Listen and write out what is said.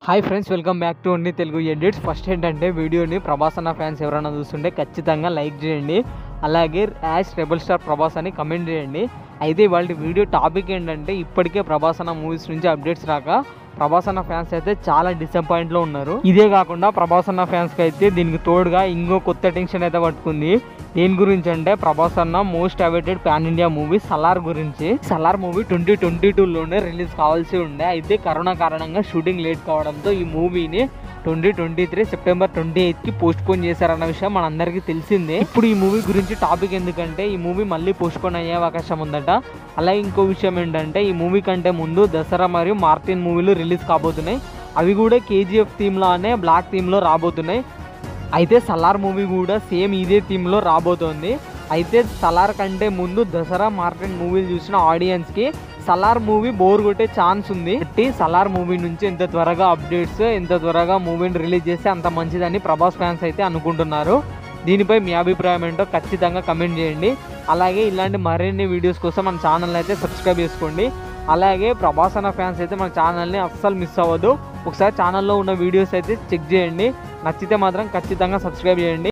hi friends welcome back to only Telugu edits first ఏంటంటే వీడియోని ప్రభాస్ అన్న ఫ్యాన్స్ ఎవరైనా చూస్తుంటే ఖచ్చితంగా లైక్ చేయండి అలాగే యాష్ రెబల్ స్టార్ ప్రభాస్ అని కమెంట్ చేయండి అయితే ఇవాళ వీడియో టాపిక్ ఏంటంటే ఇప్పటికే ప్రభాస్ అన్న మూవీస్ నుంచి అప్డేట్స్ రాక ప్రభాస్ అన్న ఫ్యాన్స్ అయితే చాలా డిసప్పాయింట్లో ఉన్నారు ఇదే కాకుండా ప్రభాస్ అన్న ఫ్యాన్స్కి అయితే దీనికి తోడుగా ఇంకో కొత్త టెన్షన్ అయితే పట్టుకుంది దేని గురించి అంటే ప్రభాస్ అన్న most awaited pan India movie Salaar గురించి సలార్ మూవీ ట్వంటీ ట్వంటీ టూలోనే రిలీజ్ కావాల్సి ఉండే అయితే కరోనా కారణంగా షూటింగ్ లేట్ కావడంతో ఈ మూవీని twenty twenty three September twenty eighth కి పోస్ట్ పోన్ చేశారన్న విషయం మనందరికీ తెలిసిందే ఇప్పుడు ఈ మూవీ గురించి టాపిక్ ఎందుకంటే ఈ మూవీ మళ్ళీ పోస్ట్ పోన్ అయ్యే అవకాశం ఉందట అలాగే ఇంకో విషయం ఏంటంటే ఈ మూవీ కంటే ముందు దసరా మరియు మార్టిన్ మూవీలు రిలీజ్ కాబోతున్నాయి అవి కూడా కేజీఎఫ్ థీమ్లోనే బ్లాక్ థీమ్లో రాబోతున్నాయి అయితే సలార్ మూవీ కూడా సేమ్ ఇదే థీమ్లో రాబోతోంది అయితే సలార్ కంటే ముందు దసరా మార్కెట్ మూవీలు చూసిన ఆడియన్స్కి సలార్ మూవీ బోర్ కొట్టే ఛాన్స్ ఉంది కాబట్టి సలార్ మూవీ నుంచి ఎంత త్వరగా అప్డేట్స్ ఎంత త్వరగా మూవీని రిలీజ్ చేస్తే అంత మంచిదని ప్రభాస్ ఫ్యాన్స్ అయితే అనుకుంటున్నారు దీనిపై మీ అభిప్రాయం ఏంటో ఖచ్చితంగా కమెంట్ చేయండి అలాగే ఇలాంటి మరిన్ని వీడియోస్ కోసం మన ఛానల్ అయితే సబ్స్క్రైబ్ చేసుకోండి అలాగే ప్రభాస్ అన్న ఫ్యాన్స్ అయితే మన ఛానల్ని అస్సలు మిస్ అవ్వదు ఒకసారి ఛానల్లో ఉన్న వీడియోస్ అయితే చెక్ చేయండి నచ్చితే మాత్రం ఖచ్చితంగా సబ్స్క్రైబ్ చేయండి